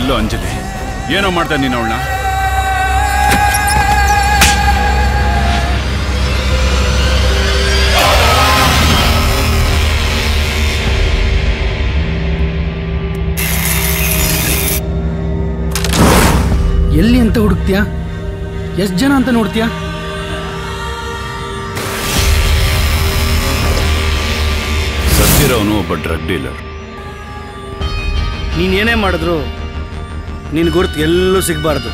ಎಲ್ಲೋ ಅಂಜಲಿ ಏನೋ ಮಾಡ್ತಾ ನೀನು ಅವಳನ್ನ ಎಲ್ಲಿ ಅಂತ ಹುಡುಕ್ತೀಯಾ ಎಷ್ಟು ಜನ ಅಂತ ನೋಡ್ತೀಯಾ ಸತ್ತಿರೋನು ಒಬ್ಬ ಡ್ರಗ್ ಡೀಲರ್ ನೀನೇನೇ ಮಾಡಿದ್ರು ನಿನ್ನ ಗುರುತು ಎಲ್ಲೂ ಸಿಗಬಾರ್ದು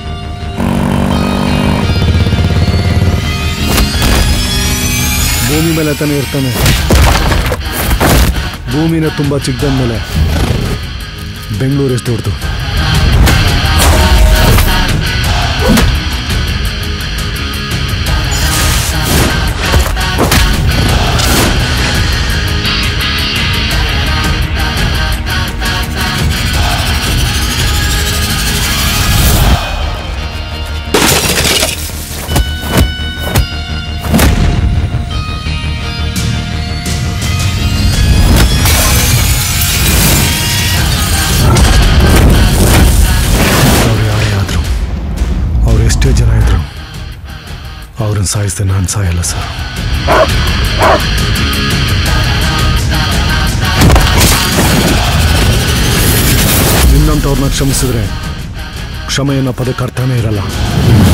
ಭೂಮಿ ಮೇಲೆ ತಾನೇ ಇರ್ತಾನೆ ಭೂಮಿನ ತುಂಬ ಚಿಕ್ಕದಂದ್ಮೇಲೆ ಬೆಂಗಳೂರು ಎಷ್ಟು ದೊಡ್ಡದು ಅವ್ರು ಯಾರೇ ಆದರು ಅವ್ರು ಎಷ್ಟೇ ಜನ ಇದ್ರು ಅವ್ರನ್ನ ಸಾಯಿಸ್ದೆ ನಾನು ಸಾಯಲ್ಲ ಸರ್ ನಿನ್ನಂಥವ್ರನ್ನ ಕ್ಷಮಿಸಿದ್ರೆ ಕ್ಷಮೆಯನ್ನ ಪದಕ್ಕೆ ಅರ್ಥನೇ ಇರಲ್ಲ